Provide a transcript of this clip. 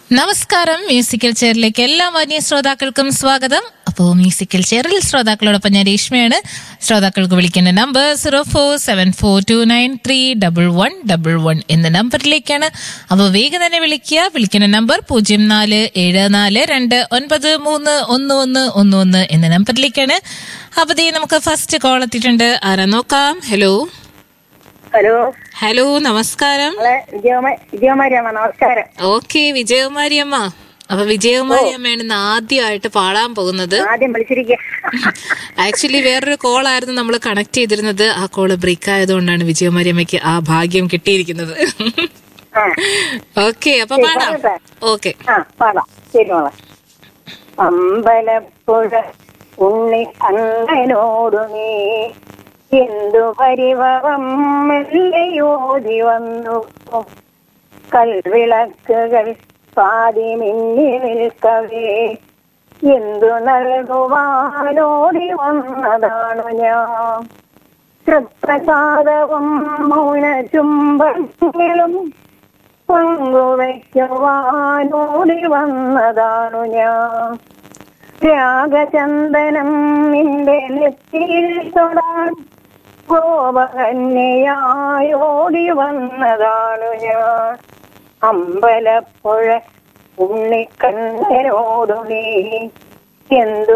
നമസ്കാരം മ്യൂസിക്കൽ ചെയറിലേക്ക് എല്ലാ മാന്യ ശ്രോതാക്കൾക്കും സ്വാഗതം അപ്പോൾ മ്യൂസിക്കൽ ചെയറിൽ ശ്രോതാക്കളോടൊപ്പം ഞാൻ രേഷ്മയാണ് ശ്രോതാക്കൾക്ക് വിളിക്കേണ്ട number zero four seven four two nine three double one double one എന്ന നമ്പറിലേക്കാണ് അപ്പോൾ വേഗം തന്നെ വിളിക്കുക വിളിക്കേണ്ട നമ്പർ പൂജ്യം നാല് ഏഴ് നാല് രണ്ട് ഒൻപത് മൂന്ന് ഒന്ന് ഒന്ന് ഒന്ന് ഒന്ന് എന്ന നമ്പറിലേക്കാണ് അപ്പോൾ ദേ നമുക്ക് ഫസ്റ്റ് കോൾ എത്തിയിട്ടുണ്ട് ആരാ നോക്കാം ഹലോ ഹലോ ഹലോ നമസ്കാരം നമ്മളെ വിജയകുമാ വിജയകുമാരിയമ്മ നമസ്കാരം ഓക്കെ വിജയകുമാരി അമ്മ അപ്പൊ വിജയകുമാരി അമ്മയാണ് ഇന്ന് ആദ്യമായിട്ട് പാടാൻ പോകുന്നത് ആദ്യം വിളിച്ചിരിക്കുക ആക്ച്വലി വേറൊരു കോൾ ആയിരുന്നു നമ്മൾ കണക്ട് ചെയ്തിരുന്നത് ആ കോള് ബ്രേക്ക് ആയതുകൊണ്ടാണ് വിജയകുമാരി അമ്മയ്ക്ക് ആ ഭാഗ്യം കിട്ടിയിരിക്കുന്നത് ആ ഓക്കെ അപ്പൊ പാടാം പാടട്ടെ? ഓക്കെ ആ പാടാം ശരി മോളെ അമ്പലപ്പുഴ ഉണ്ണി അങ്ങനോടു നീ എന്തു പരിഭവം മെല്ലയോതി വന്നു കൽവിളക്കുകൾ പാതി മിന്നി നിൽക്കവേ എന്തു നൽകുവാനോടി വന്നതാണു ഞാൻ തൃപ്രസാദവും മൗന ചുംബങ്ങളും പങ്കുവയ്ക്കുവാനോടി വന്നതാണു ഞാൻ രാഗചന്ദനം നിന്റെ നെറ്റിയിൽ തൊടാൻ ഗോപകന്യയായോടി വന്നതാണു ഞാൻ അമ്പലപ്പുഴ ഉണ്ണിക്കണ്ണനോടു നീ എന്തു